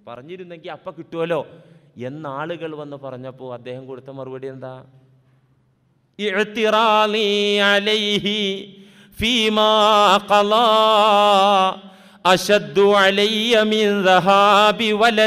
പറഞ്ഞിരുന്നെങ്കിൽ അപ്പം കിട്ടുമല്ലോ എന്നാളുകൾ വന്ന് പറഞ്ഞപ്പോൾ അദ്ദേഹം കൊടുത്ത മറുപടി എന്താ اعتراضي عليه فيما قضى أشد علي من ذهاب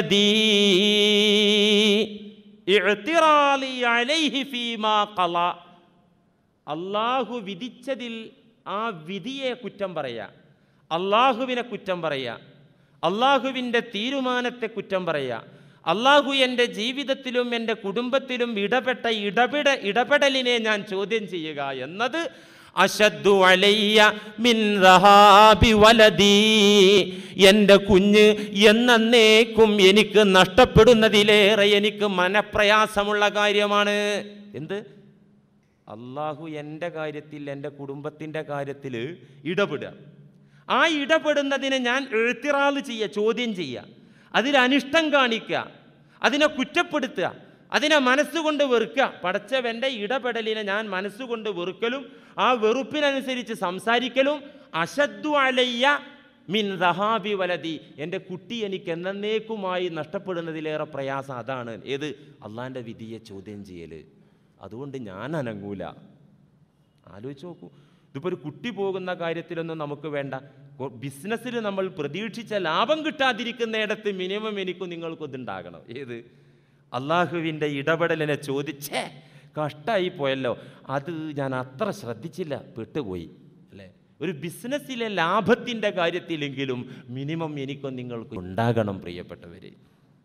ولدي اعتراضي عليه فيما قضى അള്ളാഹു വിധിച്ചതിൽ ആ വിധിയെ കുറ്റം പറയുക അള്ളാഹുവിനെ കുറ്റം പറയുക അള്ളാഹുവിൻ്റെ തീരുമാനത്തെ കുറ്റം പറയുക അള്ളാഹു എൻ്റെ ജീവിതത്തിലും എൻ്റെ കുടുംബത്തിലും ഇടപെട്ട ഇടപെട ഇടപെടലിനെ ഞാൻ ചോദ്യം ചെയ്യുക എന്നത് അശദ്ദു അലയ്യ മിൻ ദഹാബി വലദീ എൻ്റെ കുഞ്ഞ് എന്നേക്കും എനിക്ക് നഷ്ടപ്പെടുന്നതിലേറെ എനിക്ക് മനപ്രയാസമുള്ള കാര്യമാണ് എന്ത് അള്ളാഹു എൻ്റെ കാര്യത്തിൽ എൻ്റെ കുടുംബത്തിൻ്റെ കാര്യത്തിൽ ഇടപെടുക ആ ഇടപെടുന്നതിനെ ഞാൻ എഴുത്തിറാള് ചെയ്യുക ചോദ്യം ചെയ്യുക അതിൽ അനിഷ്ടം കാണിക്കുക അതിനെ കുറ്റപ്പെടുത്തുക അതിനെ മനസ്സുകൊണ്ട് വെറുക്കുക പടച്ചവൻ്റെ ഇടപെടലിനെ ഞാൻ മനസ്സുകൊണ്ട് വെറുക്കലും ആ വെറുപ്പിനനുസരിച്ച് സംസാരിക്കലും അശദ്ദു അലയ്യ മിൻ ദഹാബി വലതി എൻ്റെ കുട്ടി എനിക്ക് എന്നേക്കുമായി നഷ്ടപ്പെടുന്നതിലേറെ പ്രയാസം അതാണ് ഏത് അള്ളാൻ്റെ വിധിയെ ചോദ്യം ചെയ്യൽ അതുകൊണ്ട് ഞാൻ അനങ്ങൂല ആലോചിച്ച് നോക്കൂ ഇതിപ്പോൾ ഒരു കുട്ടി പോകുന്ന കാര്യത്തിലൊന്നും നമുക്ക് വേണ്ട ബിസിനസ്സിൽ നമ്മൾ പ്രതീക്ഷിച്ച ലാഭം കിട്ടാതിരിക്കുന്നിടത്ത് മിനിമം എനിക്കും നിങ്ങൾക്കും ഇതുണ്ടാകണം ഏത് അള്ളാഹുവിൻ്റെ ഇടപെടലിനെ ചോദിച്ചേ കഷ്ടായി പോയല്ലോ അത് ഞാൻ അത്ര ശ്രദ്ധിച്ചില്ല പെട്ടുപോയി അല്ലേ ഒരു ബിസിനസ്സിലെ ലാഭത്തിൻ്റെ കാര്യത്തിലെങ്കിലും മിനിമം എനിക്കും നിങ്ങൾക്കും ഉണ്ടാകണം പ്രിയപ്പെട്ടവരെ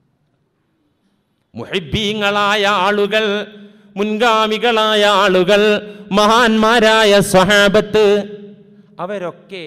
മുഹിബീങ്ങളായ ആളുകൾ മുൻഗാമികളായ ആളുകൾ മഹാന്മാരായ സ്വഹാബത്ത് അവരൊക്കെ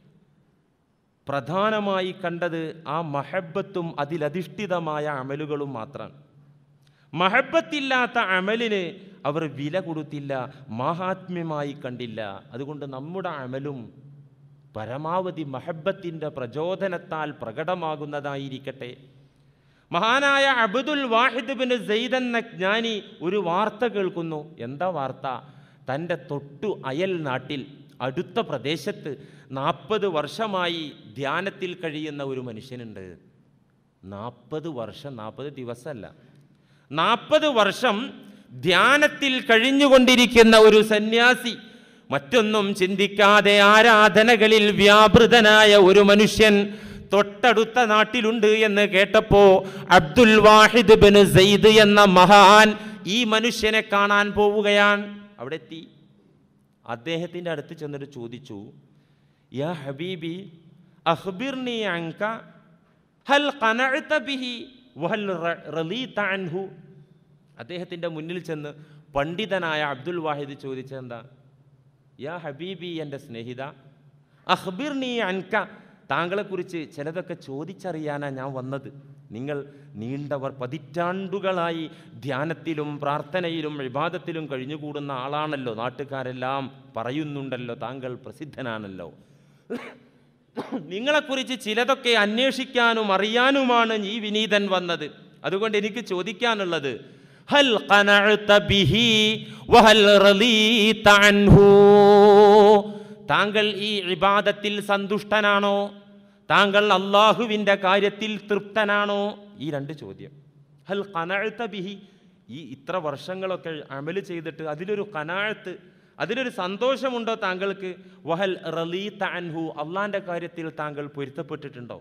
പ്രധാനമായി കണ്ടത് ആ മഹബത്തും അതിലധിഷ്ഠിതമായ അമലുകളും മാത്രമാണ് മഹബത്തില്ലാത്ത അമലിന് അവർ വില കൊടുത്തില്ല മഹാത്മ്യമായി കണ്ടില്ല അതുകൊണ്ട് നമ്മുടെ അമലും പരമാവധി മഹബത്തിൻ്റെ പ്രചോദനത്താൽ പ്രകടമാകുന്നതായിരിക്കട്ടെ മഹാനായ അബ്ദുൽ വാഹിദ് ബിൻ സെയ്ദ് എന്ന ജ്ഞാനി ഒരു വാർത്ത കേൾക്കുന്നു എന്താ വാർത്ത തൻ്റെ തൊട്ടു അയൽ നാട്ടിൽ അടുത്ത പ്രദേശത്ത് നാൽപ്പത് വർഷമായി ധ്യാനത്തിൽ കഴിയുന്ന ഒരു മനുഷ്യനുണ്ട് നാൽപ്പത് വർഷം നാൽപ്പത് ദിവസമല്ല നാൽപ്പത് വർഷം ധ്യാനത്തിൽ കഴിഞ്ഞുകൊണ്ടിരിക്കുന്ന ഒരു സന്യാസി മറ്റൊന്നും ചിന്തിക്കാതെ ആരാധനകളിൽ വ്യാപൃതനായ ഒരു മനുഷ്യൻ തൊട്ടടുത്ത നാട്ടിലുണ്ട് എന്ന് കേട്ടപ്പോ അബ്ദുൽ വാഹിദ് ബിൻ സെയ്ദ് എന്ന മഹാൻ ഈ മനുഷ്യനെ കാണാൻ പോവുകയാണ് അവിടെ എത്തി അദ്ദേഹത്തിൻ്റെ അടുത്ത് ചെന്നിട്ട് ചോദിച്ചു യാ ഹബീബി അഖ്ബിർനി അൻക ഹൽ ഖനഅത ബിഹി വഹൽ റ- റളീത അൻഹു അദ്ദേഹത്തിൻ്റെ മുന്നിൽ ചെന്ന് പണ്ഡിതനായ അബ്ദുൽ വാഹിദ് ചോദിച്ചെന്താ യാ ഹബീബി എൻ്റെ സ്നേഹിത അഖ്ബിർനി അൻക താങ്കളെക്കുറിച്ച് ചിലതൊക്കെ ചോദിച്ചറിയാനാണ് ഞാൻ വന്നത് നിങ്ങൾ നീണ്ടവർ പതിറ്റാണ്ടുകളായി ധ്യാനത്തിലും പ്രാർത്ഥനയിലും വിവാദത്തിലും കഴിഞ്ഞുകൂടുന്ന ആളാണല്ലോ നാട്ടുകാരെല്ലാം പറയുന്നുണ്ടല്ലോ താങ്കൾ പ്രസിദ്ധനാണല്ലോ നിങ്ങളെക്കുറിച്ച് ചിലതൊക്കെ അന്വേഷിക്കാനും അറിയാനുമാണ് ഈ വിനീതൻ വന്നത് അതുകൊണ്ട് എനിക്ക് ചോദിക്കാനുള്ളത് ഹൽ ഖനഅത ബിഹി വഹൽ റളീത അൻഹു താങ്കൾ ഈ ഇബാദത്തിൽ സന്തുഷ്ടനാണോ താങ്കൾ അള്ളാഹുവിൻ്റെ കാര്യത്തിൽ തൃപ്തനാണോ ഈ രണ്ട് ചോദ്യം ഹൽ ഖനഅത ബിഹി ഈ ഇത്ര വർഷങ്ങളൊക്കെ അമല് ചെയ്തിട്ട് അതിലൊരു കനാഴത്ത് അതിലൊരു സന്തോഷമുണ്ടോ താങ്കൾക്ക് വഹൽ റലീത്ത അൻഹു അള്ളാൻ്റെ കാര്യത്തിൽ താങ്കൾ പൊരുത്തപ്പെട്ടിട്ടുണ്ടോ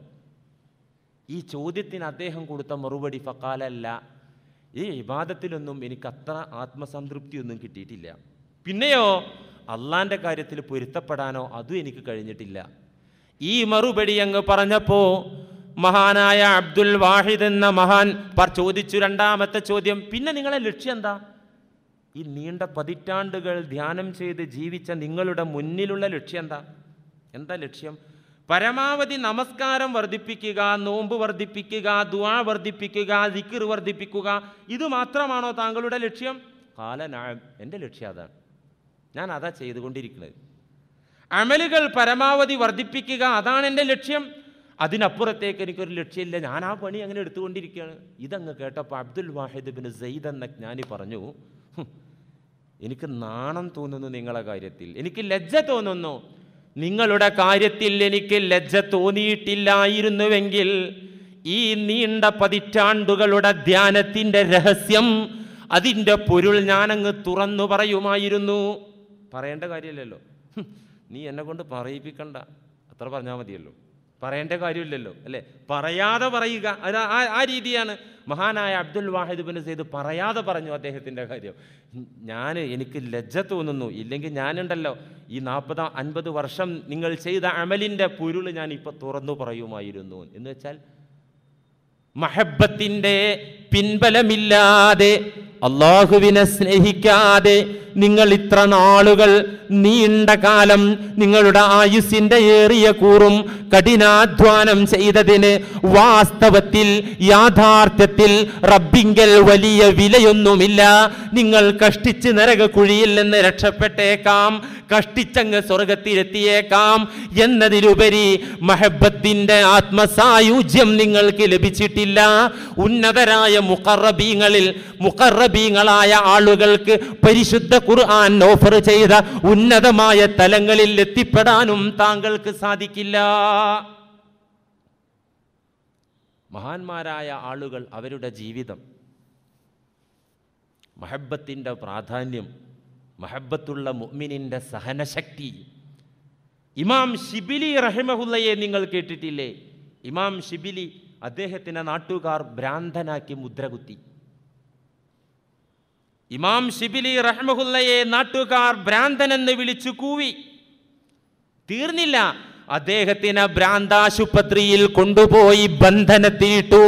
ഈ ചോദ്യത്തിന് അദ്ദേഹം കൊടുത്ത മറുപടി ഫക്കാലല്ല ഈ ഇബാദത്തിലൊന്നും എനിക്ക് അത്ര ആത്മസംതൃപ്തിയൊന്നും കിട്ടിയിട്ടില്ല പിന്നെയോ അള്ളാൻ്റെ കാര്യത്തിൽ പൊരുത്തപ്പെടാനോ അതും എനിക്ക് കഴിഞ്ഞിട്ടില്ല ഈ മറുപടി അങ്ങ് പറഞ്ഞപ്പോ മഹാനായ അബ്ദുൽ വാഹിദ് എന്ന മഹാൻ പർ ചോദിച്ചു രണ്ടാമത്തെ ചോദ്യം പിന്നെ നിങ്ങളെ ലക്ഷ്യം എന്താ ഈ നീണ്ട പതിറ്റാണ്ടുകൾ ധ്യാനം ചെയ്ത് ജീവിച്ച നിങ്ങളുടെ മുന്നിലുള്ള ലക്ഷ്യം എന്താ എന്താ ലക്ഷ്യം പരമാവധി നമസ്കാരം വർദ്ധിപ്പിക്കുക നോമ്പ് വർദ്ധിപ്പിക്കുക ദുആ വർദ്ധിപ്പിക്കുക ദിക്ർ വർദ്ധിപ്പിക്കുക ഇത് മാത്രമാണോ താങ്കളുടെ ലക്ഷ്യം കാലനാഴം എൻ്റെ ലക്ഷ്യം അതാണ് ഞാൻ അതാ ചെയ്തുകൊണ്ടിരിക്കുന്നത് അമലുകൾ പരമാവധി വർദ്ധിപ്പിക്കുക അതാണ് എൻ്റെ ലക്ഷ്യം അതിനപ്പുറത്തേക്ക് എനിക്കൊരു ലക്ഷ്യമില്ല ഞാൻ ആ പണി അങ്ങനെ എടുത്തുകൊണ്ടിരിക്കുകയാണ് ഇതങ്ങ് കേട്ടപ്പോൾ അബ്ദുൽ വാഹിദ് ബിൻ സെയ്ദ് എന്ന ജ്ഞാനി പറഞ്ഞു "ഹും, എനിക്ക് നാണം തോന്നുന്നു നിങ്ങളെ കാര്യത്തിൽ എനിക്ക് ലജ്ജ തോന്നുന്നു നിങ്ങളുടെ കാര്യത്തിൽ എനിക്ക് ലജ്ജ തോന്നിയിട്ടില്ലായിരുന്നുവെങ്കിൽ ഈ നീണ്ട പതിറ്റാണ്ടുകളുടെ ധ്യാനത്തിൻ്റെ രഹസ്യം അതിൻ്റെ പൊരുൾ ഞാനങ്ങ് തുറന്നു പറയുമായിരുന്നു പറയേണ്ട കാര്യമില്ലല്ലോ ഹും, നീ എന്നെ കൊണ്ട് പറയിപ്പിക്കണ്ട അത്ര പറഞ്ഞാൽ മതിയല്ലോ പറയേണ്ട കാര്യമില്ലല്ലോ അല്ലേ പറയാതെ പറയുക അത് ആ ആ രീതിയാണ് മഹാനായ അബ്ദുൽ വാഹിദ് ബിൻ സെയ്ദ് പറയാതെ പറഞ്ഞു അദ്ദേഹത്തിൻ്റെ കാര്യം ഞാൻ എനിക്ക് ലജ്ജ തോന്നുന്നു ഇല്ലെങ്കിൽ ഞാനുണ്ടല്ലോ ഈ നാൽപ്പത് അൻപത് വർഷം നിങ്ങൾ ചെയ്ത അമലിൻ്റെ പൊരുൾ ഞാൻ ഇപ്പോൾ തുറന്നു പറയുമായിരുന്നു എന്ന് വെച്ചാൽ മഹബത്തിൻ്റെ പിൻബലമില്ലാതെ അള്ളാഹുവിനെ സ്നേഹിക്കാതെ നിങ്ങൾ ഇത്ര നാളുകൾ നീണ്ട കാലം നിങ്ങളുടെ ആയുസിന്റെ ഏറിയ കൂറും കഠിനാധ്വാനം ചെയ്തതിന് വാസ്തവത്തിൽ യാഥാർത്ഥ്യത്തിൽ റബ്ബിങ്കൽ വലിയ വിലയൊന്നുമില്ല നിങ്ങൾ കഷ്ടിച്ച് നരകക്കുഴിയിൽ നിന്ന് രക്ഷപ്പെട്ടേക്കാം കഷ്ടിച്ചങ്ങ് സ്വർഗത്തിലെത്തിയേക്കാം എന്നതിലുപരി മഹബത്തിന്റെ ആത്മസായുജ്യം നിങ്ങൾക്ക് ലഭിച്ചിട്ടില്ല ഉന്നതരായ മുഖറബീങ്ങളിൽ മുഖറബീങ്ങളായ ആളുകൾക്ക് പരിശുദ്ധ ഖുർആൻ ഓഫർ ചെയ്ത ഉന്നതമായ തലങ്ങളിൽ എത്തിപ്പെടാനും താങ്കൾക്ക് സാധിക്കില്ല മഹാന്മാരായ ആളുകൾ അവരുടെ ജീവിതം മഹബത്തിൻ്റെ പ്രാധാന്യം മഹബത്തുള്ള മുഅ്മിനിൻ്റെ സഹനശക്തി ഇമാം ഷിബിലി റഹിമഹുല്ലയെ നിങ്ങൾ കേട്ടിട്ടില്ലേ ഇമാം ഷിബിലി അദ്ദേഹത്തിനെ നാട്ടുകാർ ഭ്രാന്തനാക്കി മുദ്രകുത്തി ഇമാം ഷിബിലി റഹ്മഹുല്ലയെ നാട്ടുകാർ ഭ്രാന്തനെന്ന് വിളിച്ചു കൂവി തീർന്നില്ല അദ്ദേഹത്തിനെ ഭ്രാന്താശുപത്രിയിൽ കൊണ്ടുപോയി ബന്ധനത്തിയിട്ടു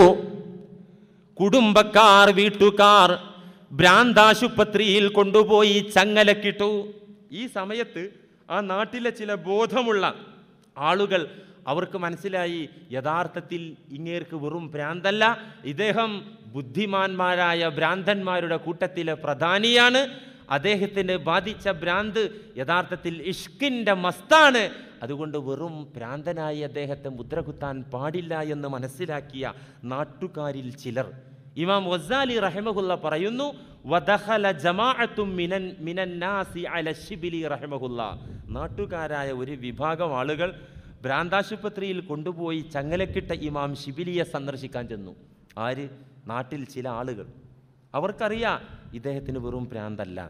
കുടുംബക്കാർ വീട്ടുകാർ ഭ്രാന്താശുപത്രിയിൽ കൊണ്ടുപോയി ചങ്ങലക്കിട്ടു ഈ സമയത്ത് ആ നാട്ടിലെ ചില ബോധമുള്ള ആളുകൾ അവർക്ക് മനസ്സിലായി യഥാർത്ഥത്തിൽ ഇങ്ങേർക്ക് വെറും ഭ്രാന്തല്ല ഇദ്ദേഹം ബുദ്ധിമാന്മാരായ ഭ്രാന്തന്മാരുടെ കൂട്ടത്തിലെ പ്രധാനിയാണ് അദ്ദേഹത്തിന് ബാധിച്ച ഭ്രാന്ത് യഥാർത്ഥത്തിൽ ഇഷ്കിൻ്റെ മസ്താണ് അതുകൊണ്ട് വെറും ഭ്രാന്തനായി അദ്ദേഹത്തെ മുദ്രകുത്താൻ പാടില്ല എന്ന് മനസ്സിലാക്കിയ നാട്ടുകാരിൽ ചിലർ ഇമാം വസാലി റഹമഹുല്ല പറയുന്നു വദഖല ജമാഅത്തും മിനൻ മിനന്നാസി അല ശിബിലി റഹമഹുല്ല നാട്ടുകാരായ ഒരു വിഭാഗം ആളുകൾ ഭ്രാന്താശുപത്രിയിൽ കൊണ്ടുപോയി ചങ്ങലക്കിട്ട ഇമാം ഷിബിലിയെ സന്ദർശിക്കാൻ ചെന്നു ആര് നാട്ടിൽ ചില ആളുകൾ അവർക്കറിയാം ഇദ്ദേഹത്തിന് വെറും ഭ്രാന്തല്ല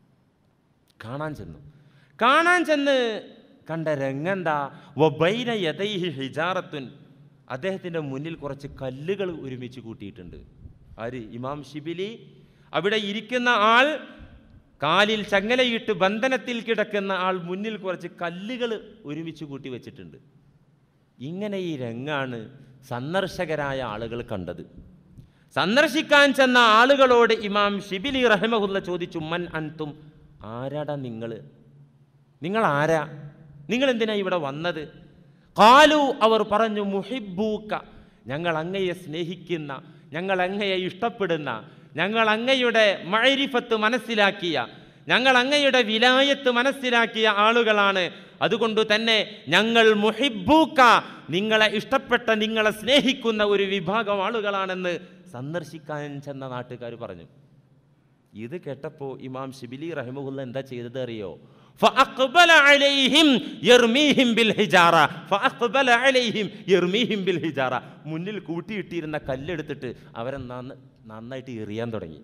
കാണാൻ ചെന്നു കാണാൻ ചെന്ന് കണ്ട രംഗെന്താ വബൈന യദൈഹി ഹിജാറത്തുൻ അദ്ദേഹത്തിൻ്റെ മുന്നിൽ കുറച്ച് കല്ലുകൾ ഒരുമിച്ച് കൂട്ടിയിട്ടുണ്ട് ആര് ഇമാം ഷിബിലി അവിടെ ഇരിക്കുന്ന ആൾ കാലിൽ ചങ്ങലയിട്ട് ബന്ധനത്തിൽ കിടക്കുന്ന ആൾ മുന്നിൽ കുറച്ച് കല്ലുകൾ ഒരുമിച്ച് കൂട്ടി വെച്ചിട്ടുണ്ട് ഇങ്ങനെ ഈ രംഗാണ് സന്ദർശകരായ ആളുകൾ കണ്ടത് സന്ദർശിക്കാൻ ചെന്ന ആളുകളോട് ഇമാം ഷിബിലി റഹ്മഹുല്ല ചോദിച്ചു മൻ അൻതും ആരാടാ നിങ്ങൾ നിങ്ങൾ ആരാ നിങ്ങൾ എന്തിനാ ഇവിടെ വന്നത് കാലു അവർ പറഞ്ഞു മുഹിബൂക്ക ഞങ്ങൾ അങ്ങയെ സ്നേഹിക്കുന്ന ഞങ്ങൾ അങ്ങയെ ഇഷ്ടപ്പെടുന്ന ഞങ്ങൾ അങ്ങയുടെ മൈരിഫത്ത് മനസ്സിലാക്കിയ ഞങ്ങൾ അങ്ങയുടെ വിലായത്ത് മനസ്സിലാക്കിയ ആളുകളാണ് അതുകൊണ്ട് തന്നെ ഞങ്ങൾ മുഹിബൂക്ക നിങ്ങളെ ഇഷ്ടപ്പെട്ട നിങ്ങളെ സ്നേഹിക്കുന്ന ഒരു വിഭാഗം ആളുകളാണെന്ന് സന്ദർശിക്കാൻ ചെന്ന നാട്ടുകാർ പറഞ്ഞു ഇത് കേട്ടപ്പോൾ ഇമാം ഷിബിലി റഹിമുല്ല എന്താ ചെയ്തത് അറിയോ فأقبل عليهم يرميهم بالحجارة فأقبل عليهم يرميهم بالحجارة മുന്നിൽ കൂട്ടിയിട്ടിരുന്ന കല്ലെടുത്തിട്ട് അവരെ നന്ന നന്നായിട്ട് എറിയാൻ തുടങ്ങി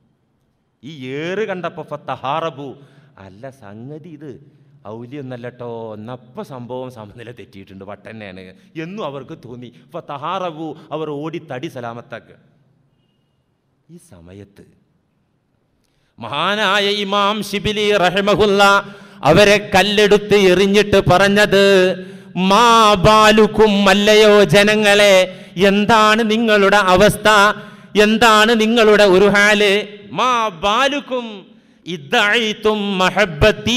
ഈ ഏറ് കണ്ടപ്പോൾ ഫത്തഹാറബു അല്ല സംഗതി ഇത് ഔലിയൊന്നല്ലട്ടോ എന്നപ്പ സംഭവം സമനില തെറ്റിയിട്ടുണ്ട് വട്ടന്നെയാണ് എന്നും അവർക്ക് തോന്നി ഫത്തഹാറബു അവർ ഓടി തടി സലാമത്താക്കുക ഈ സമയത്ത് മഹാനായ ഇമാം ഷിബിലി റഹ്മഹുല്ല അവരെ കല്ലെടുത്ത് എറിഞ്ഞിട്ട് പറഞ്ഞത് മാ ബാലുക്കും അല്ലയോ ജനങ്ങളെ എന്താണ് നിങ്ങളുടെ അവസ്ഥ എന്താണ് നിങ്ങളുടെ ഒരു ഹാല് മാ ബാലുക്കും ഇദ്ദഅയ്തും മഹബ്ബത്തി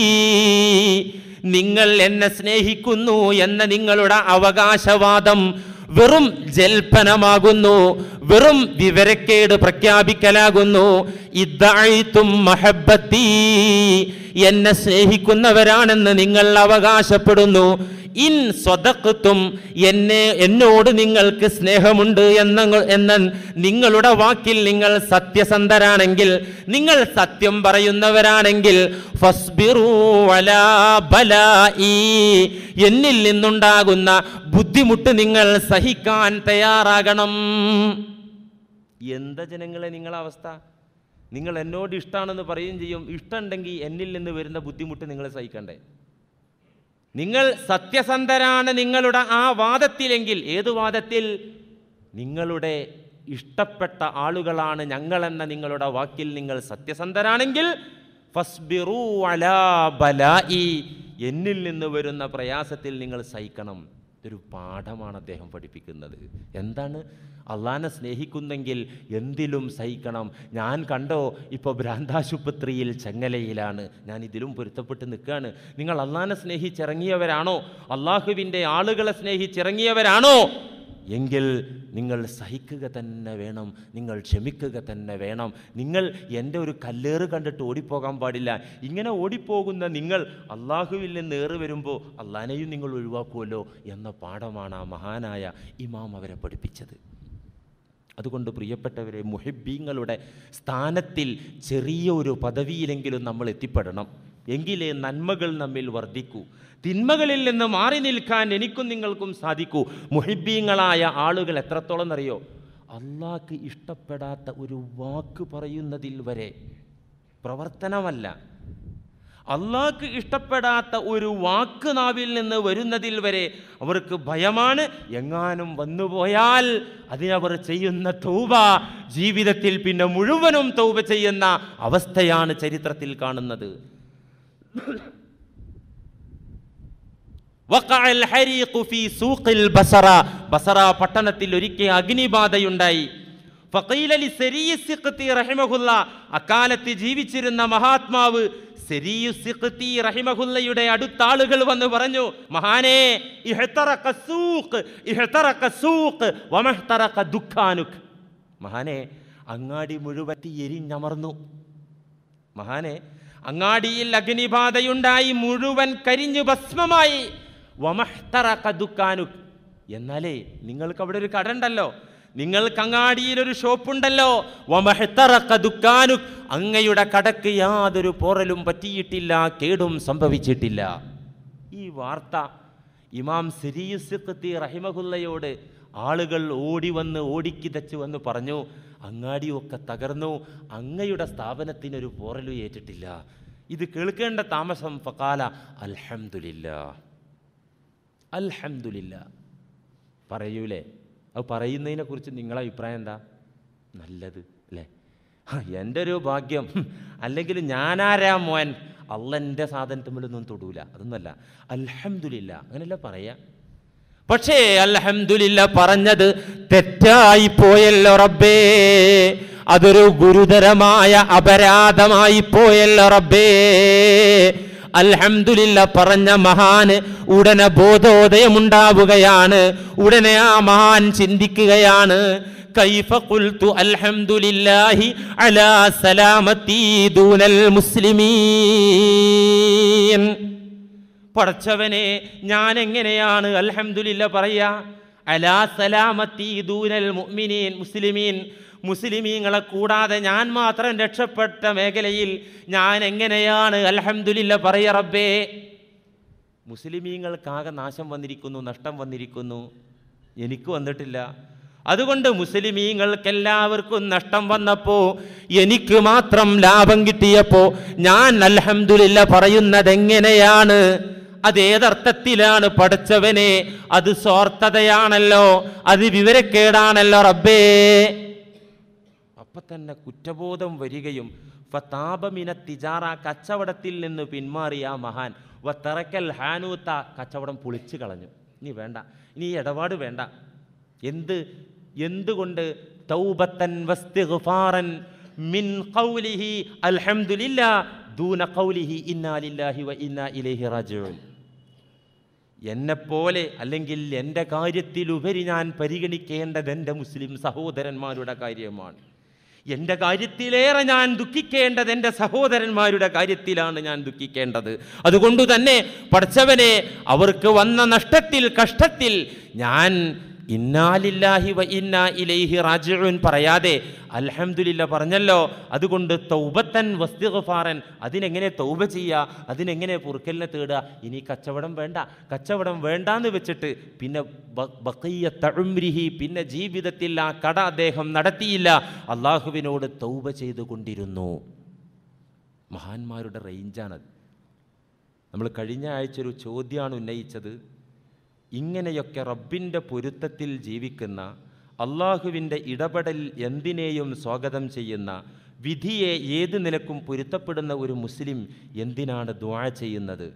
നിങ്ങൾ എന്നെ സ്നേഹിക്കുന്നു എന്ന നിങ്ങളുടെ അവകാശവാദം വെറും ജൽപ്പനമാകുന്നു വെറും വിവരക്കേട് പ്രഖ്യാപിക്കലാകുന്നു ഇദ്ദഅയ്തും മഹബ്ബത്തി എന്നെ സ്നേഹിക്കുന്നവരാണെന്ന് നിങ്ങൾ അവകാശപ്പെടുന്നു ഇൻ സ്വതക്കത്തും എന്നെ എന്നോട് നിങ്ങൾക്ക് സ്നേഹമുണ്ട് എന്ന എന്ന നിങ്ങളുടെ വാക്കിൽ നിങ്ങൾ സത്യസന്ധരാണെങ്കിൽ നിങ്ങൾ സത്യം പറയുന്നവരാണെങ്കിൽ ഫസ്ബിറൂ അലാ ബലാഇ. എന്നിൽ നിന്നുണ്ടാകുന്ന ബുദ്ധിമുട്ട് നിങ്ങൾ സഹിക്കാൻ തയ്യാറാകണം എന്താ ജനങ്ങളെ നിങ്ങളെ അവസ്ഥ നിങ്ങൾ എന്നോട് ഇഷ്ടമാണെന്ന് പറയുകയും ചെയ്യും ഇഷ്ടമുണ്ടെങ്കിൽ എന്നിൽ നിന്ന് വരുന്ന ബുദ്ധിമുട്ട് നിങ്ങൾ സഹിക്കണ്ടേ നിങ്ങൾ സത്യസന്ധരാണ് നിങ്ങളുടെ ആ വാദത്തിലെങ്കിൽ ഏത് വാദത്തിൽ നിങ്ങളുടെ ഇഷ്ടപ്പെട്ട ആളുകളാണ് ഞങ്ങളെന്ന നിങ്ങളുടെ വാക്കിൽ നിങ്ങൾ സത്യസന്ധരാണെങ്കിൽ ഫസ്ബിറൂ അലാ ബലാഇ എന്നിൽ നിന്ന് വരുന്ന പ്രയാസത്തിൽ നിങ്ങൾ സഹിക്കണം ഇതൊരു പാഠമാണ് അദ്ദേഹം പഠിപ്പിക്കുന്നത് എന്താണ് അള്ളാനെ സ്നേഹിക്കുന്നെങ്കിൽ എന്തിലും സഹിക്കണം ഞാൻ കണ്ടോ ഇപ്പോൾ ഭ്രാന്താശുപത്രിയിൽ ചെങ്ങലയിലാണ് ഞാൻ ഇതിലും പൊരുത്തപ്പെട്ട് നിൽക്കുകയാണ് നിങ്ങൾ അള്ളാനെ സ്നേഹിച്ചിറങ്ങിയവരാണോ അള്ളാഹുവിൻ്റെ ആളുകളെ സ്നേഹിച്ചിറങ്ങിയവരാണോ എങ്കിൽ നിങ്ങൾ സഹിക്കുക തന്നെ വേണം നിങ്ങൾ ക്ഷമിക്കുക തന്നെ വേണം നിങ്ങൾ എൻ്റെ ഒരു കല്ലേറ് കണ്ടിട്ട് ഓടിപ്പോകാൻ പാടില്ല ഇങ്ങനെ ഓടിപ്പോകുന്ന നിങ്ങൾ അള്ളാഹുവിൽ നിന്ന് ഏറി വരുമ്പോൾ അള്ളാനെയും നിങ്ങൾ ഒഴിവാക്കുമല്ലോ എന്ന പാഠമാണ് ആ മഹാനായ ഇമാം അവരെ പഠിപ്പിച്ചത് അതുകൊണ്ട് പ്രിയപ്പെട്ടവരെ മുഹിബീങ്ങളുടെ സ്ഥാനത്തിൽ ചെറിയ ഒരു പദവിയിലെങ്കിലും നമ്മൾ എത്തിപ്പെടണം എങ്കിലേ നന്മകൾ നമ്മിൽ വർദ്ധിക്കൂ തിന്മകളിൽ നിന്ന് മാറി നിൽക്കാൻ എനിക്കും നിങ്ങൾക്കും സാധിക്കൂ മുഹിബീങ്ങളായ ആളുകൾ എത്രത്തോളം അറിയോ അള്ളാഹ്ക്ക് ഇഷ്ടപ്പെടാത്ത ഒരു വാക്ക് പറയുന്നതിൽ വരെ പ്രവർത്തനമല്ല അള്ളാഹ്ക്ക് ഇഷ്ടപ്പെടാത്ത ഒരു വാക്ക് നാവിൽ നിന്ന് വരുന്നതിൽ വരെ അവർക്ക് ഭയമാണ് എങ്ങാനും വന്നുപോയാൽ അതിനവർ ചെയ്യുന്ന തൗബ ജീവിതത്തിൽ പിന്നെ മുഴുവനും തൗബ ചെയ്യുന്ന അവസ്ഥയാണ് ചരിത്രത്തിൽ കാണുന്നത് വഖഅ അൽ-ഹരീഖു ഫീ സൂഖിൽ ബസറ ബസറ പട്ടണത്തിൽ ഒരിക്കൽ അഗ്നിബാധയുണ്ടായി ഫഖീല ലിസരീ സിഖ്തി റഹിമഹുല്ല അക്കാലത്ത് ജീവിച്ചിരുന്ന മഹാത്മാവ് സെരീയു സിഖ്തി റഹിമഹുല്ലയുടെ അടുത്ത ആളുകൾ വന്ന് പറഞ്ഞു മഹാനേ ഇഹ്തറഖ സൂഖ് ഇഹ്തറഖ സൂഖ് വമഹ്തറഖ ദുഃഖാനുക് മഹാനെ അങ്ങാടി മുഴുവൻ തീ എരിഞ്ഞമർന്നു മഹാനെ അങ്ങാടിയിൽ അഗ്നിബാധയുണ്ടായി മുഴുവൻ കരിഞ്ഞു ഭസ്മമായി വമഹ്തറഖ ദുഃഖാനു എന്നാലേ നിങ്ങൾക്ക് അവിടെ ഒരു കട ഉണ്ടല്ലോ നിങ്ങൾക്ക് അങ്ങാടിയിൽ ഒരു ഷോപ്പുണ്ടല്ലോ വമഹ്തറഖ ദുഃഖാനു അങ്ങയുടെ കടക്ക് യാതൊരു പോറലും പറ്റിയിട്ടില്ല കേടും സംഭവിച്ചിട്ടില്ല ഈ വാർത്ത ഇമാം സിരിയുസിഖത്തി റഹിമഹുല്ലയോട് ആളുകൾ ഓടി വന്ന് ഓടിക്കിതച്ച് വന്ന് പറഞ്ഞു അങ്ങാടിയൊക്കെ തകർന്നു അങ്ങയുടെ സ്ഥാപനത്തിനൊരു പോറലും ഏറ്റിട്ടില്ല ഇത് കേൾക്കേണ്ട താമസം ഫക്കാല അൽഹംദുലില്ല അൽഹംദുലില്ല പറയൂലേ അത് പറയുന്നതിനെ കുറിച്ച് നിങ്ങളെ അഭിപ്രായം എന്താ നല്ലത് അല്ലേ ആ, എൻ്റെ ഒരു ഭാഗ്യം ഹും, അല്ലെങ്കിൽ ഞാനാരാ മോൻ അല്ല എൻ്റെ സാധനത്തുമ്പിലൊന്നും തൊടൂല അതൊന്നുമല്ല അൽഹംദുലില്ല അങ്ങനെയല്ല പറയാ പക്ഷേ അൽഹംദുലില്ല പറഞ്ഞത് തെറ്റായി പോയല്ലോ റബ്ബേ അതൊരു ഗുരുതരമായ അപരാധമായി പോയല്ലോ റബ്ബേ അൽഹംദുലില്ല പറഞ്ഞ മഹാന് ഉടനെ ബോധോദയമുണ്ടാവുകയാണ് ഉടനെ ആ മഹാൻ ചിന്തിക്കുകയാണ് കൈഫ ഖുൽതു അൽഹംദുലില്ലാഹി അലാ സലാമത്തി ദൂനൽ മുസ്ലിമീൻ പടച്ചവനെ ഞാൻ എങ്ങനെയാണ് അൽഹംദുലില്ല പറയാ അലാ സലാമത്തി ദൂനൽ മുഅ്മിനീൻ മുസ്ലിമീൻ മുസ്ലിമീങ്ങളെ കൂടാതെ ഞാൻ മാത്രം രക്ഷപ്പെട്ട മേഖലയിൽ ഞാൻ എങ്ങനെയാണ് അൽഹംദുലില്ല പറയ റബ്ബേ മുസ്ലിമീങ്ങൾക്കാകെ നാശം വന്നിരിക്കുന്നു നഷ്ടം വന്നിരിക്കുന്നു എനിക്ക് വന്നിട്ടില്ല അതുകൊണ്ട് മുസ്ലിമീങ്ങൾക്കെല്ലാവർക്കും നഷ്ടം വന്നപ്പോൾ എനിക്ക് മാത്രം ലാഭം കിട്ടിയപ്പോൾ ഞാൻ അൽഹംദുലില്ല പറയുന്നത് എങ്ങനെയാണ് അതേതർത്ഥത്തിലാണ് പഠിച്ചവനെ അത് സ്വാർത്ഥതയാണല്ലോ അത് വിവരക്കേടാണല്ലോ റബ്ബേ അപ്പൊ തന്നെ കുറ്റബോധം വരികയും ഫതാപമിന തിജാറ കച്ചവടത്തിൽ നിന്ന് പിന്മാറിയ ആ മഹാൻ വത്തറക്കൽ ഹാനൂത്ത കച്ചവടം പൊളിച്ചു കളഞ്ഞു ഇനി വേണ്ട ഇനി ഈ ഇടപാട് വേണ്ട എന്ത് എന്തുകൊണ്ട് തൗബത്തൻ വസ്തിഗ്ഫാറൻ മിൻ ഖൗലിഹി അൽഹംദുലില്ലാ ദൂന ഖൗലിഹി ഇന്നാ ലില്ലാഹി വ ഇന്നാ ഇലൈഹി റാജിഊൻ എന്നെപ്പോലെ അല്ലെങ്കിൽ എൻ്റെ കാര്യത്തിലുപരി ഞാൻ പരിഗണിക്കേണ്ടത് എൻ്റെ മുസ്ലിം സഹോദരന്മാരുടെ കാര്യമാണ് എൻ്റെ കാര്യത്തിലേറെ ഞാൻ ദുഃഖിക്കേണ്ടത് എൻ്റെ സഹോദരന്മാരുടെ കാര്യത്തിലാണ് ഞാൻ ദുഃഖിക്കേണ്ടത് അതുകൊണ്ട് തന്നെ പഠിച്ചവനെ അവർക്ക് വന്ന നഷ്ടത്തിൽ കഷ്ടത്തിൽ ഞാൻ ഇന്നാലില്ലാഹി വ ഇന്നാ ഇലൈഹി റാജിഉൻ പറയാതെ അൽഹംദുലില്ല പറഞ്ഞല്ലോ അതുകൊണ്ട് തൗബത്തൻ വസ്തിഗ്ഫാറൻ അതിനെങ്ങനെ തൗബ ചെയ്യുക അതിനെങ്ങനെ പൊറുക്കലിനെ തേടുക ഇനി കച്ചവടം വേണ്ട കച്ചവടം വേണ്ടാന്ന് വെച്ചിട്ട് പിന്നെ ബ- ബഖിയ്യത്ത ഉംരിഹി പിന്നെ ജീവിതത്തിൽ ആ കട അദ്ദേഹം നടത്തിയില്ല അള്ളാഹുവിനോട് തൗബ ചെയ്തുകൊണ്ടിരുന്നു മഹാന്മാരുടെ റേഞ്ചാണത് നമ്മൾ കഴിഞ്ഞ ആഴ്ച ഒരു ചോദ്യമാണ് ഉന്നയിച്ചത് ഇങ്ങനെയൊക്കെ റബ്ബിൻ്റെ പൊരുത്തത്തിൽ ജീവിക്കുന്ന അള്ളാഹുവിൻ്റെ ഇടപെടൽ എന്തിനേയും സ്വാഗതം ചെയ്യുന്ന വിധിയെ ഏത് നിലക്കും പൊരുത്തപ്പെടുന്ന ഒരു മുസ്ലിം എന്തിനാണ് ദ്വാ ചെയ്യുന്നത്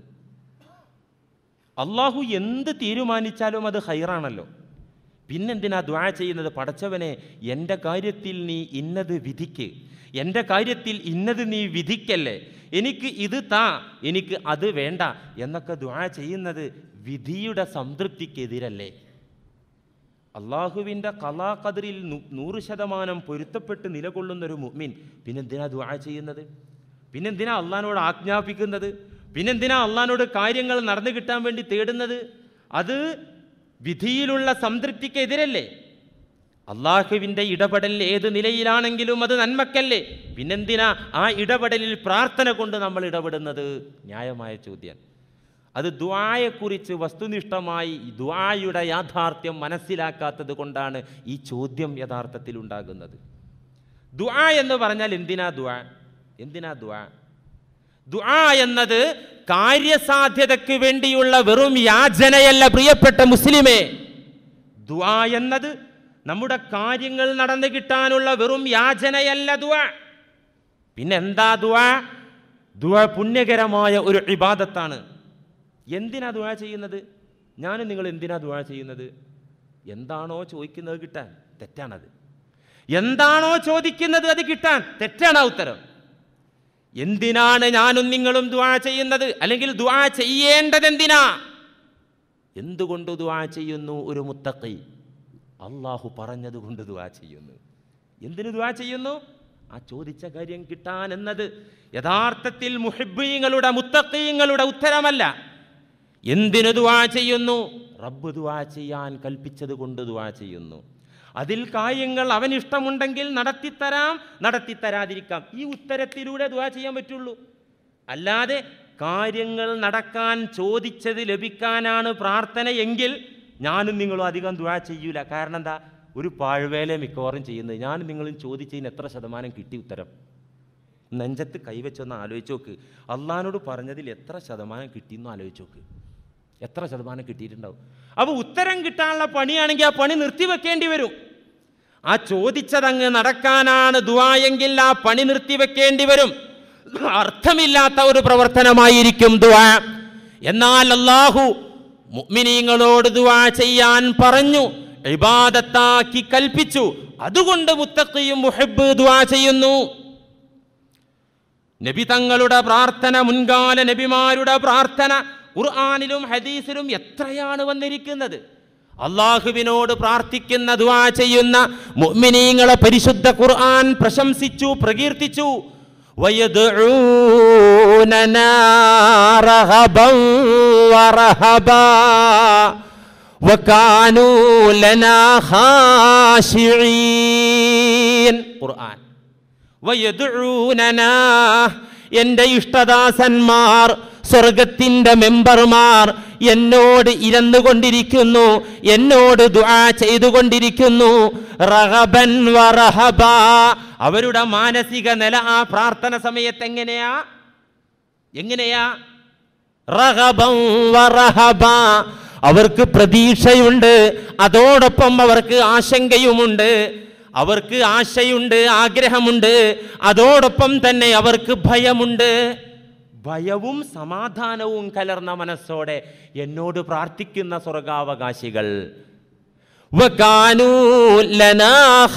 അള്ളാഹു എന്ത് തീരുമാനിച്ചാലും അത് ഹൈറാണല്ലോ പിന്നെന്തിനാ ദ്വാ ചെയ്യുന്നത് പടച്ചവനെ എൻ്റെ കാര്യത്തിൽ നീ ഇന്നത് വിധിക്ക് എൻ്റെ കാര്യത്തിൽ ഇന്നത് നീ വിധിക്കല്ലേ എനിക്ക് ഇത് താ എനിക്ക് അത് വേണ്ട എന്നൊക്കെ ദ്വാ ചെയ്യുന്നത് വിധിയുടെ സംതൃപ്തിക്കെതിരല്ലേ അള്ളാഹുവിൻ്റെ കലാകതിരിൽ നൂറ് ശതമാനം പൊരുത്തപ്പെട്ട് നിലകൊള്ളുന്ന ഒരു മുഅ്മിൻ പിന്നെന്തിനാ ദ്വാ ചെയ്യുന്നത് പിന്നെന്തിനാ അള്ളഹാനോട് ആജ്ഞാപിക്കുന്നത് പിന്നെന്തിനാ അള്ളഹാനോട് കാര്യങ്ങൾ നടന്നു കിട്ടാൻ വേണ്ടി തേടുന്നത് അത് വിധിയിലുള്ള സംതൃപ്തിക്കെതിരല്ലേ അള്ളാഹുവിൻ്റെ ഇടപെടൽ ഏത് നിലയിലാണെങ്കിലും അത് നന്മക്കല്ലേ പിന്നെന്തിനാ ആ ഇടപെടലിൽ പ്രാർത്ഥന കൊണ്ട് നമ്മൾ ഇടപെടുന്നത് ന്യായമായ ചോദ്യം അത് ദ്വായെക്കുറിച്ച് വസ്തുനിഷ്ഠമായി ദ്വായുടെ യാഥാർത്ഥ്യം മനസ്സിലാക്കാത്തത് കൊണ്ടാണ് ഈ ചോദ്യം യഥാർത്ഥത്തിൽ ഉണ്ടാകുന്നത് ദ്വാ എന്ന് പറഞ്ഞാൽ എന്തിനാ ദ്വാ എന്തിനാ ദ്വാ ദ്വാ എന്നത് കാര്യസാധ്യതയ്ക്ക് വേണ്ടിയുള്ള വെറും യാചനയല്ല പ്രിയപ്പെട്ട മുസ്ലിമേ ദ്വാ എന്നത് നമ്മുടെ കാര്യങ്ങൾ നടന്നു കിട്ടാനുള്ള വെറും യാചനയല്ല ദ്വാ പിന്നെ എന്താ ദ്വാ ദ്വാ പുണ്യകരമായ ഒരു ഇബാദത്താണ് എന്തിനാ ദ്വാ ചെയ്യുന്നത് ഞാനും നിങ്ങൾ എന്തിനാ ദ്വാ ചെയ്യുന്നത് എന്താണോ ചോദിക്കുന്നത് കിട്ടാൻ തെറ്റാണത് എന്താണോ ചോദിക്കുന്നത് അത് കിട്ടാൻ തെറ്റാണ് ആ ഉത്തരം എന്തിനാണ് ഞാനും നിങ്ങളും ദ്വാ ചെയ്യുന്നത് അല്ലെങ്കിൽ ദ്വാ ചെയ്യേണ്ടത് എന്തിനാ എന്തുകൊണ്ട് ദ്വാ ചെയ്യുന്നു ഒരു മുത്തഖി അള്ളാഹു പറഞ്ഞത് കൊണ്ട് ദ്വാ ചെയ്യുന്നു എന്തിനു ദ്വാ ചെയ്യുന്നു ആ ചോദിച്ച കാര്യം കിട്ടാൻ എന്നത് യഥാർത്ഥത്തിൽ മുഹിബീങ്ങളുടെ മുത്തഖീങ്ങളുടെ ഉത്തരമല്ല എന്തിനു ദ്വാ ചെയ്യുന്നു റബ്ബ് ദ്വാ ചെയ്യാൻ കൽപ്പിച്ചത് കൊണ്ട് ദ്വാ ചെയ്യുന്നു അതിൽ കാര്യങ്ങൾ അവന് ഇഷ്ടമുണ്ടെങ്കിൽ നടത്തിത്തരാം നടത്തിത്തരാതിരിക്കാം ഈ ഉത്തരത്തിലൂടെ ദ്വാ ചെയ്യാൻ പറ്റുള്ളൂ അല്ലാതെ കാര്യങ്ങൾ നടക്കാൻ ചോദിച്ചത് ലഭിക്കാനാണ് പ്രാർത്ഥന എങ്കിൽ ഞാനും നിങ്ങളും അധികം ദ്വാ ചെയ്യൂല കാരണം എന്താ ഒരു പാഴ്വേല മിക്കവാറും ചെയ്യുന്നത് ഞാനും നിങ്ങളും ചോദിച്ചതിന് എത്ര ശതമാനം കിട്ടി ഉത്തരം നെഞ്ചത്ത് കൈവച്ചൊന്ന് ആലോചിച്ച് നോക്ക് അള്ളഹാനോട് പറഞ്ഞതിൽ എത്ര ശതമാനം കിട്ടിയെന്ന് ആലോചിച്ച് നോക്ക് എത്ര ശതമാനം കിട്ടിയിട്ടുണ്ടാവും അപ്പോൾ ഉത്തരം കിട്ടാനുള്ള പണിയാണെങ്കിൽ ആ പണി നിർത്തിവെക്കേണ്ടി വരും ആ ചോദിച്ചതങ്ങ് നടക്കാനാണ് ദുവായെങ്കിൽ ആ പണി നിർത്തിവെക്കേണ്ടി വരും അർത്ഥമില്ലാത്ത ഒരു പ്രവർത്തനമായിരിക്കും ദുവാ എന്നാൽ അള്ളാഹു മുഅ്മിനീങ്ങളോട് ദുവാ ചെയ്യാൻ പറഞ്ഞു ഇബാദത്താക്കി കൽപ്പിച്ചു അതുകൊണ്ട് മുത്തഖിയും മുഹബ്ബ് ദുവാ ചെയ്യുന്നു നബി തങ്ങളുടെ പ്രാർത്ഥന മുൻകാല നബിമാരുടെ പ്രാർത്ഥന ഖുർആാനിലും ഹദീസിലും എത്രയാണ് വന്നിരിക്കുന്നത് അള്ളാഹുവിനോട് പ്രാർത്ഥിക്കുന്ന ദുആ ചെയ്യുന്ന മുഅ്മിനീങ്ങളെ പരിശുദ്ധ ഖുർആൻ പ്രശംസിച്ചു പ്രകീർത്തിച്ചു ويدعوننا رغبا ورهبا وكانوا لنا خاشعين ഖുർആൻ വയദുഊനനാ എൻ്റെ ഇഷ്ടദാസന്മാർ സ്വർഗത്തിൻ്റെ മെമ്പർമാർ എന്നോട് ഇരന്നുകൊണ്ടിരിക്കുന്നു എന്നോട് ദുആ ചെയ്തുകൊണ്ടിരിക്കുന്നു റഹബൻ വറഹബ അവരുടെ മാനസിക നില ആ പ്രാർത്ഥന സമയത്ത് എങ്ങനെയാ എങ്ങനെയാ റഹബൻ വറഹബ അവർക്ക് പ്രതീക്ഷയുണ്ട് അതോടൊപ്പം അവർക്ക് ആശങ്കയുമുണ്ട് അവർക്ക് ആശയുണ്ട് ആഗ്രഹമുണ്ട് അതോടൊപ്പം തന്നെ അവർക്ക് ഭയമുണ്ട് ഭയവും സമാധാനവും കലർന്ന മനസ്സോടെ എന്നോട് പ്രാർത്ഥിക്കുന്ന സ്വർഗാവകാശികൾ വകാനൂ ലനാ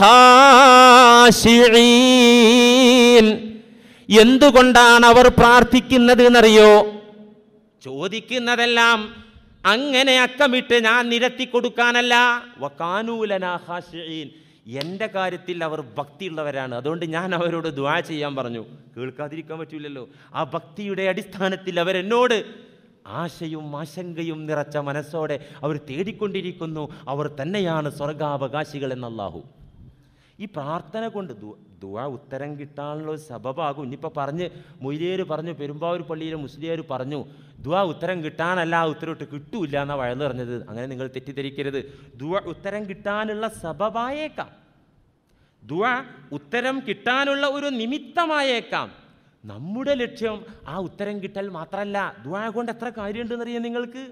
ഖാശിഈൻ. എന്തുകൊണ്ടാണ് അവർ പ്രാർത്ഥിക്കുന്നത് എന്നറിയോ ചോദിക്കുന്നതെല്ലാം അങ്ങനെ അക്കമിട്ട് ഞാൻ നിരത്തി കൊടുക്കാനല്ല വക്കാനൂലന ഹാഷിഈൻ എൻ്റെ കാര്യത്തിൽ അവർ ഭക്തിയുള്ളവരാണ് അതുകൊണ്ട് ഞാൻ അവരോട് ദ്വാ ചെയ്യാൻ പറഞ്ഞു കേൾക്കാതിരിക്കാൻ പറ്റില്ലല്ലോ ആ ഭക്തിയുടെ അടിസ്ഥാനത്തിൽ അവരെന്നോട് ആശയും ആശങ്കയും നിറച്ച മനസ്സോടെ അവർ തേടിക്കൊണ്ടിരിക്കുന്നു അവർ തന്നെയാണ് സ്വർഗാവകാശികൾ എന്നല്ലാഹു ഈ പ്രാർത്ഥന കൊണ്ട് ദു ദുആ ഉത്തരം കിട്ടാനുള്ള ഒരു സബബാകും ഇനിയിപ്പോൾ പറഞ്ഞ് മൊയ്ലിയേര് പറഞ്ഞു പെരുമ്പാവൂർ പള്ളിയിലെ മുസ്ലിയാർ പറഞ്ഞു ദുആ ഉത്തരം കിട്ടാനല്ല ആ ഉത്തരവിട്ട് കിട്ടൂല എന്നാ വഴന്ന് പറഞ്ഞത് അങ്ങനെ നിങ്ങൾ തെറ്റിദ്ധരിക്കരുത് ദുആ ഉത്തരം കിട്ടാനുള്ള സബബായേക്കാം ദുആ ഉത്തരം കിട്ടാനുള്ള ഒരു നിമിത്തമായേക്കാം നമ്മുടെ ലക്ഷ്യം ആ ഉത്തരം കിട്ടൽ മാത്രമല്ല ദുആ കൊണ്ട് എത്ര കാര്യമുണ്ടെന്നറിയാം നിങ്ങൾക്ക്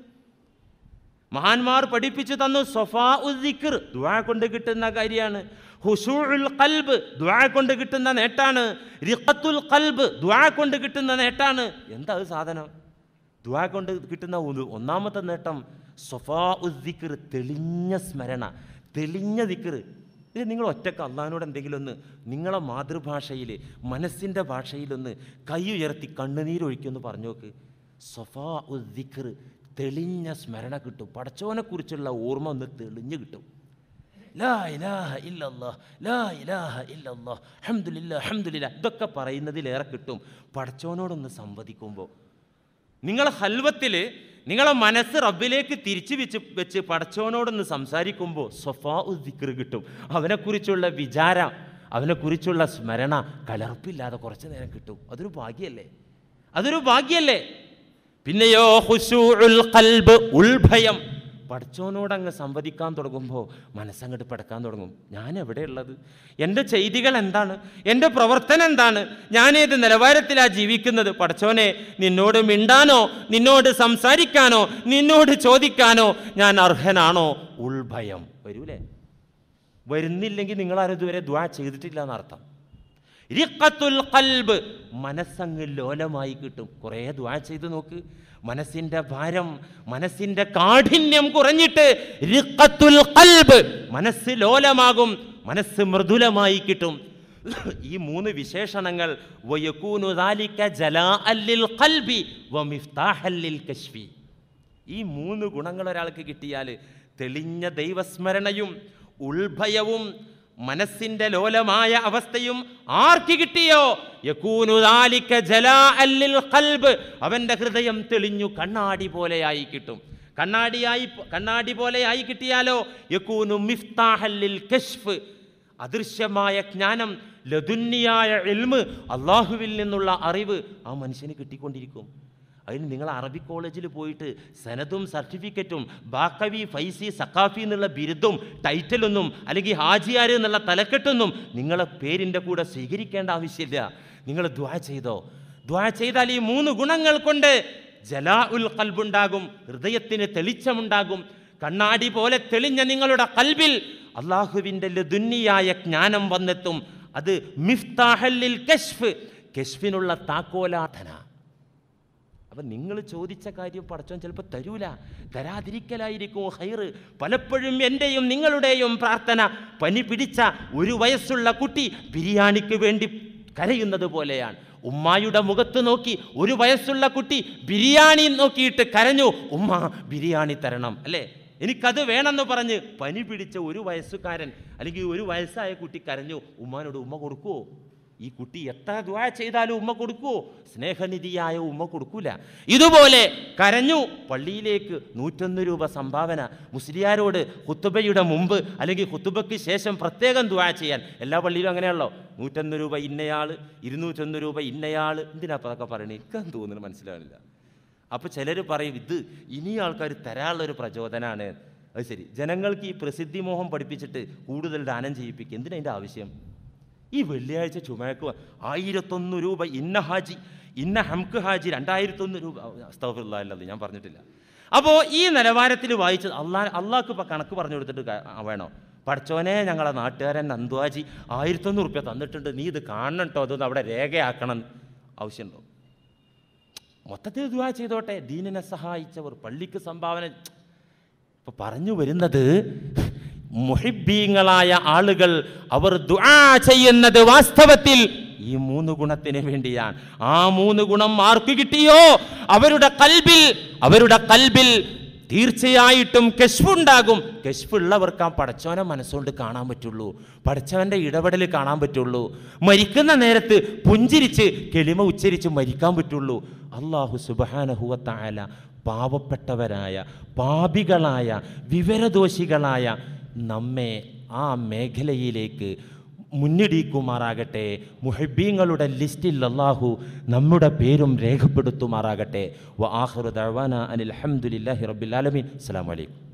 മഹാന്മാർ പഠിപ്പിച്ചു തന്നു സൊഫാ ഉദ്ദിഖർ ദുആ കൊണ്ട് കിട്ടുന്ന കാര്യമാണ് ഹുസൂഉൽ ഖൽബ് ദുആ കൊണ്ട് കിട്ടുന്ന നേട്ടാണ് റിഖത്തുൽ ഖൽബ് ദുആ കൊണ്ട് കിട്ടുന്ന നേട്ടാണ് എന്താ അത് സാധനം ദുആ കൊണ്ട് കിട്ടുന്ന ഒരു ഒന്നാമത്തെ നേട്ടം സൊഫാ ഉദ്ദിഖർ തെളിഞ്ഞ സ്മരണ തെളിഞ്ഞ ദിക്കർ ഇത് നിങ്ങൾ ഒറ്റക്ക് അള്ളഹാനോട് എന്തെങ്കിലും ഒന്ന് നിങ്ങളെ മാതൃഭാഷയിൽ മനസ്സിൻ്റെ ഭാഷയിലൊന്ന് കൈ ഉയർത്തി കണ്ണുനീരൊഴിക്കുമെന്ന് പറഞ്ഞു നോക്ക് സൊഫാ ഉദ്ദിഖർ തെളിഞ്ഞ സ്മരണ കിട്ടും പടച്ചോനെക്കുറിച്ചുള്ള ഓർമ്മ ഒന്ന് തെളിഞ്ഞു കിട്ടും ലാ ഇലാഹ ഇല്ലല്ലാ ലാ ഇലാഹ ഇല്ലല്ലാ ഹംദുലില്ലാ ഹംദുലില്ലാ ഇതൊക്കെ പറയുന്നതിലേറെ കിട്ടും പടച്ചോനോടൊന്ന് സംവദിക്കുമ്പോൾ നിങ്ങളെ ഹൽവത്തിൽ നിങ്ങളെ മനസ്സ് റബ്ബിലേക്ക് തിരിച്ചു വെച്ച് വെച്ച് പടച്ചോനോടൊന്ന് സംസാരിക്കുമ്പോൾ സൊഫാ ഉദ്ദിക്കർ കിട്ടും അവനെക്കുറിച്ചുള്ള വിചാരം അവനെക്കുറിച്ചുള്ള സ്മരണ കലർപ്പില്ലാതെ കുറച്ച് നേരം കിട്ടും അതൊരു ഭാഗ്യല്ലേ അതൊരു ഭാഗ്യല്ലേ പിന്നെയോ ഹുസൂഉൽ ഖൽബ് ഉൾഭയം പഠിച്ചോനോട് അങ്ങ് സംവദിക്കാൻ തുടങ്ങുമ്പോൾ മനസ്സങ്ങോട്ട് പടക്കാൻ തുടങ്ങും ഞാൻ എവിടെയുള്ളത് എൻ്റെ ചെയ്തികൾ എന്താണ് എൻ്റെ പ്രവർത്തനം എന്താണ് ഞാനേത് നിലവാരത്തിലാണ് ജീവിക്കുന്നത് പഠിച്ചോനെ നിന്നോട് മിണ്ടാനോ നിന്നോട് സംസാരിക്കാനോ നിന്നോട് ചോദിക്കാനോ ഞാൻ അർഹനാണോ ഉൾഭയം വരൂലേ വരുന്നില്ലെങ്കിൽ നിങ്ങളാരും ഇതുവരെ ദ്വാ ചെയ്തിട്ടില്ല എന്നർത്ഥം റിഖത്തുൽ ഖൽബ് മനസ്സങ്ങ് ലോലമായി കിട്ടും കുറേ ദ്വാ ചെയ്ത് നോക്ക് മനസ്സിൻ്റെ ഭാരം മനസ്സിൻ്റെ കാഠിന്യം കുറഞ്ഞിട്ട് റിഖത്തുൽ ഖൽബ് മനസ്സ് ലോലമാകും മനസ്സ് മൃദുലമായി കിട്ടും ഈ മൂന്ന് വിശേഷണങ്ങൾ വയക്കൂനു ദാലിക ജലാഅൻ ലിൽ ഖൽബി വമിഫ്താഹൻ ലിൽ കശ്ഫി ഈ മൂന്ന് ഗുണങ്ങൾ ഒരാൾക്ക് കിട്ടിയാൽ തെളിഞ്ഞ ദൈവസ്മരണയും ഉൾഭയവും മനസ്സിന്റെ ലോലമായ അവസ്ഥയും ആർക്ക് കിട്ടിയോ യകൂനു ദാലിക ജലാഅൻ ലിൽ ഖൽബ് അവന്റെ ഹൃദയം തെളിഞ്ഞു കണ്ണാടി പോലെയായി കിട്ടും കണ്ണാടിയായി കണ്ണാടി പോലെയായി കിട്ടിയാലോ യകൂനു മിഫ്താഹൻ ലിൽ കശ്ഫ് അദൃശ്യമായ ജ്ഞാനം ലതുന്യായ എൽമ് അള്ളാഹുവിൽ നിന്നുള്ള അറിവ് ആ മനുഷ്യന് കിട്ടിക്കൊണ്ടിരിക്കും അതിന് നിങ്ങൾ അറബി കോളേജിൽ പോയിട്ട് സനതും സർട്ടിഫിക്കറ്റും ബാക്കവി ഫൈസി സക്കാഫി എന്നുള്ള ബിരുദവും ടൈറ്റിലൊന്നും അല്ലെങ്കിൽ ഹാജിയാർ എന്നുള്ള തലക്കെട്ടൊന്നും നിങ്ങളെ പേരിൻ്റെ കൂടെ സ്വീകരിക്കേണ്ട ആവശ്യമില്ല നിങ്ങൾ ദ്വാ ചെയ്തോ ദ്വാ ചെയ്താൽ ഈ മൂന്ന് ഗുണങ്ങൾ കൊണ്ട് ജലാ ഉൽ കൽബുണ്ടാകും ഹൃദയത്തിന് തെളിച്ചമുണ്ടാകും കണ്ണാടി പോലെ തെളിഞ്ഞ നിങ്ങളുടെ കൽബിൽ അള്ളാഹുവിൻ്റെ ലതുന്നിയായ ജ്ഞാനം വന്നെത്തും അത് മിഫ്താഹല്ലിൽ കശ്ഫ് കശ്ഫിനുള്ള താക്കോലാധന അപ്പം നിങ്ങൾ ചോദിച്ച കാര്യം പടച്ചോൻ ചിലപ്പോൾ തരൂല തരാതിരിക്കലായിരിക്കും ഹൈറ് പലപ്പോഴും എൻ്റെയും നിങ്ങളുടെയും പ്രാർത്ഥന പനി പിടിച്ച ഒരു വയസ്സുള്ള കുട്ടി ബിരിയാണിക്ക് വേണ്ടി കരയുന്നത് പോലെയാണ് ഉമ്മായുടെ മുഖത്ത് നോക്കി ഒരു വയസ്സുള്ള കുട്ടി ബിരിയാണി നോക്കിയിട്ട് കരഞ്ഞു ഉമ്മ ബിരിയാണി തരണം അല്ലേ എനിക്കത് വേണമെന്ന് പറഞ്ഞ് പനി പിടിച്ച ഒരു വയസ്സുകാരൻ അല്ലെങ്കിൽ ഒരു വയസ്സായ കുട്ടി കരഞ്ഞു ഉമ്മാനോട് ഉമ്മ കൊടുക്കുവോ ഈ കുട്ടി എത്ര ദ്വാ ചെയ്താലും ഉമ്മ കൊടുക്കുവോ സ്നേഹനിധിയായ ഉമ്മ കൊടുക്കൂല ഇതുപോലെ കരഞ്ഞു പള്ളിയിലേക്ക് നൂറ്റൊന്ന് രൂപ സംഭാവന മുസ്ലിയാരോട് ഹുത്തുബയുടെ മുമ്പ് അല്ലെങ്കിൽ ഹുത്തുബയ്ക്ക് ശേഷം പ്രത്യേകം ദ്വാ ചെയ്യാൻ എല്ലാ പള്ളിയിലും അങ്ങനെയാണല്ലോ നൂറ്റൊന്ന് രൂപ ഇന്നയാൾ ഇരുന്നൂറ്റൊന്ന് രൂപ ഇന്നയാൾ എന്തിനാ അപ്പോൾ അതൊക്കെ പറയണേ എനിക്കത് തോന്നുന്നു മനസ്സിലാവില്ല അപ്പോൾ ചിലർ പറയും ഇത് ഇനി ആൾക്കാർ തരാനുള്ളൊരു പ്രചോദനമാണ് അത് ശരി ജനങ്ങൾക്ക് ഈ പ്രസിദ്ധി മോഹം പഠിപ്പിച്ചിട്ട് കൂടുതൽ ദാനം ചെയ്യിപ്പിക്കുക എന്തിനതിൻ്റെ ആവശ്യം ഈ വെള്ളിയാഴ്ച ചുമക്ക് ആയിരത്തൊന്ന് രൂപ ഇന്ന ഹാജി ഇന്ന ഹംക്ക് ഹാജി രണ്ടായിരത്തൊന്ന് രൂപ അസ്തഫുള്ളത് ഞാൻ പറഞ്ഞിട്ടില്ല അപ്പോൾ ഈ നിലവാരത്തിൽ വായിച്ചത് അള്ളാ അള്ളാഹ്ക്ക് ഇപ്പോൾ കണക്ക് പറഞ്ഞു കൊടുത്തിട്ട് ക- ആ വേണോ പഠിച്ചോനെ ഞങ്ങളെ നാട്ടുകാരൻ നന്ദുവാജി ആയിരത്തൊന്ന് റുപ്യ തന്നിട്ടുണ്ട് നീ ഇത് കാണണം കേട്ടോ അതൊന്ന് അവിടെ രേഖയാക്കണം ആവശ്യമുണ്ടോ മൊത്തത്തിൽ ദുവാ ചെയ്തോട്ടെ ദീനിനെ സഹായിച്ചവർ പള്ളിക്ക് സംഭാവന ഇപ്പൊ പറഞ്ഞു വരുന്നത് മുഹിബീങ്ങളായ ആളുകൾ അവർ ദുആ ചെയ്യുന്നത് വാസ്തവത്തിൽ ഈ മൂന്ന് ഗുണത്തിന് വേണ്ടിയാണ് ആ മൂന്ന് ഗുണം ആർക്ക് കിട്ടിയോ അവരുടെ കൽബിൽ അവരുടെ കൽബിൽ തീർച്ചയായിട്ടും കെഷ്ഫുണ്ടാകും കെഷ്ഫുള്ളവർക്ക് ആ പടച്ചവനെ മനസ്സുകൊണ്ട് കാണാൻ പറ്റുള്ളൂ പടച്ചവൻ്റെ ഇടപെടൽ കാണാൻ പറ്റുള്ളൂ മരിക്കുന്ന നേരത്ത് പുഞ്ചിരിച്ച് കെളിമ ഉച്ചരിച്ച് മരിക്കാൻ പറ്റുള്ളൂ അള്ളാഹു സുബാനഹുവത്തായ പാവപ്പെട്ടവരായ പാപികളായ വിവരദോഷികളായ നമ്മെ ആ മേഖലയിലേക്ക് മുന്നിടിക്കുമാറാകട്ടെ മുഹബീങ്ങളുടെ ലിസ്റ്റിൽ അള്ളാഹു നമ്മുടെ പേരും രേഖപ്പെടുത്തുമാറാകട്ടെ വ ആഹ്റു ദഅ്വാന അനിൽ ഹംദുലില്ലാഹി റബ്ബിൽ ആലമീൻ അസ്സലാമു അലൈക്കും